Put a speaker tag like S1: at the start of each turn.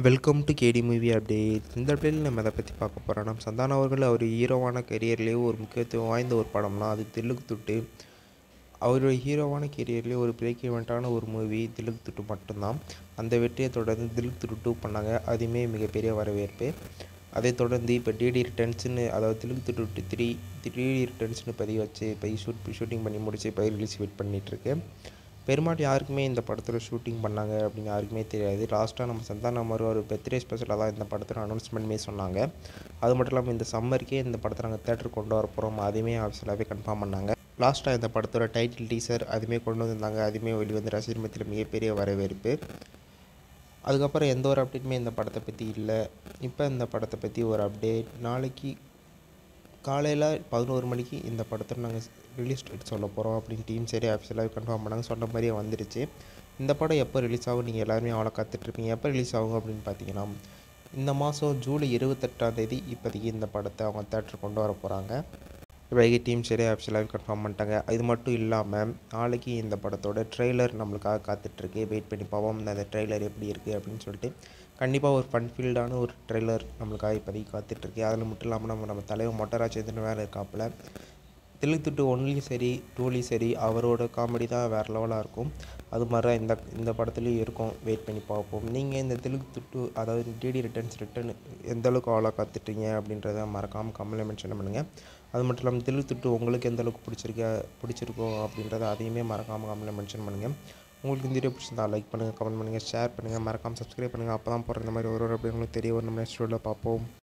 S1: welcome to KD movie update இந்த அப்டேட்டில் நம்ம எதை பற்றி பார்க்க போகிறோம் நம்ம சந்தானம் அவர்கள் அவர் ஹீரோவான கரியர்லேயே ஒரு முக்கியத்துவம் வாய்ந்த ஒரு படம்னா அது தில்லுக்கு துட்டு அவருடைய ஹீரோவான கெரியர்லேயே ஒரு பிரேக் இவெண்ட்டான ஒரு மூவி தில்லுக்கு துட்டு மட்டும்தான் அந்த வெற்றியை தொடர்ந்து தில்லுக்கு துட்டு டூ பண்ணாங்க அதுவுமே மிகப்பெரிய வரவேற்பு அதைத் தொடர்ந்து இப்போ டிடி ரிட்டர்ன்ஸ்னு அதாவது தில்லுக்கு துட்டு த்ரீ டிடி ரிட்டர்ன்ஸ்னு பதிவு வச்சு இப்போ ஷூட் ஷூட்டிங் பண்ணி முடிச்சு இப்போ ரிலீஸ் வெயிட் பண்ணிகிட்ருக்கு பெருமாட்டி யாருக்குமே இந்த படத்தில் ஷூட்டிங் பண்ணாங்க அப்படின்னு யாருக்குமே தெரியாது லாஸ்ட்டாக நம்ம சந்தானம் மறு ஒரு பர்த்டே ஸ்பெஷலாக தான் இந்த படத்தில் அனௌன்ஸ்மெண்ட்மே சொன்னாங்க அது மட்டும் இல்லாமல் இந்த சம்மருக்கே இந்த படத்தை நாங்கள் தேட்டருக்கு கொண்டு வர போகிறோம் அதுவுமே ஆஃபீஸிலாகவே கன்ஃபார்ம் பண்ணாங்க லாஸ்ட்டாக இந்த படத்தோட டைட்டில் டீசர் அதுவுமே கொண்டு வந்திருந்தாங்க அதுவுமே வெளிவந்து ரசிகர் மத்தியில் மிகப்பெரிய வரவேற்பு அதுக்கப்புறம் எந்த ஒரு அப்டேட்டுமே இந்த படத்தை பற்றி இல்லை இப்போ இந்த படத்தை பற்றி ஒரு அப்டேட் நாளைக்கு காலையில் பதினோரு மணிக்கு இந்த படத்தை நாங்கள் ரிலீஸ் டேட் சொல்ல போகிறோம் அப்படின்னு டீம் சரி ஆஃபீஸில் கன்ஃபார்ம் பண்ணாங்க சொன்ன மாதிரியே வந்துருச்சு இந்த படம் எப்போ ரிலீஸ் ஆகும் நீங்கள் எல்லாருமே அவ்வளோ காத்துட்ருப்பீங்க எப்போ ரிலீஸ் ஆகும் அப்படின்னு பார்த்தீங்கன்னா இந்த மாதம் ஜூலை இருபத்தெட்டாம் தேதி இப்போதைக்கு இந்த படத்தை அவங்க தேட்டர் கொண்டு வர போகிறாங்க வைகை டீம் சரி ஆஃபீஸில் கன்ஃபார்ம் பண்ணிட்டாங்க இது மட்டும் இல்லாமல் நாளைக்கு இந்த படத்தோட ட்ரெய்லர் நம்மளுக்காக காத்துட்ருக்கு வெயிட் பண்ணி பார்ப்போம் அந்த ட்ரெய்லர் எப்படி இருக்குது அப்படின்னு சொல்லிட்டு கண்டிப்பாக ஒரு ஃபன் ஃபீல்டான ஒரு ட்ரெய்லர் நம்மளுக்காக இப்போதைக்கு காத்துட்ருக்கு அதில் மட்டும் இல்லாமல் நம்ம நம்ம தலைவர் மொட்டராஜேந்திரன் வேறு இருக்காப்புல தில்லுத்துட்டு ஒன்லேயும் சரி டூலேயும் சரி அவரோட காமெடி தான் வேறு லெவலாக இருக்கும் அது மாதிரி தான் இந்த இந்த படத்துலையும் இருக்கும் வெயிட் பண்ணி பார்ப்போம் நீங்கள் இந்த தில்லுத்துட்டு அதாவது டிடி ரிட்டர்ன்ஸ் ரிட்டர்ன் எந்த அளவுக்கு ஆளாக காத்துட்றீங்க அப்படின்றத மறக்காமல் கமெண்ட்டில் மென்ஷன் பண்ணுங்கள் அது மட்டும் இல்லாமல் தில்லுத்துட்டு உங்களுக்கு எந்த அளவுக்கு பிடிச்சிருக்க பிடிச்சிருக்கோ அப்படின்றத அதையுமே மறக்காமல் கமெண்ட்டில் மென்ஷன் பண்ணுங்கள் உங்களுக்கு இந்த வீடியோ பிடிச்சிருந்தா லைக் பண்ணுங்கள் கமெண்ட் பண்ணுங்கள் ஷேர் பண்ணுங்கள் மறக்காமல் சப்ஸ்கிரைப் பண்ணுங்கள் அப்போ தான் போகிற இந்த மாதிரி ஒரு ஒரு அப்படி உங்களுக்கு தெரிய வரும் நம்ம நெக்ஸ்ட் வீடியோவில் பார்ப்போம்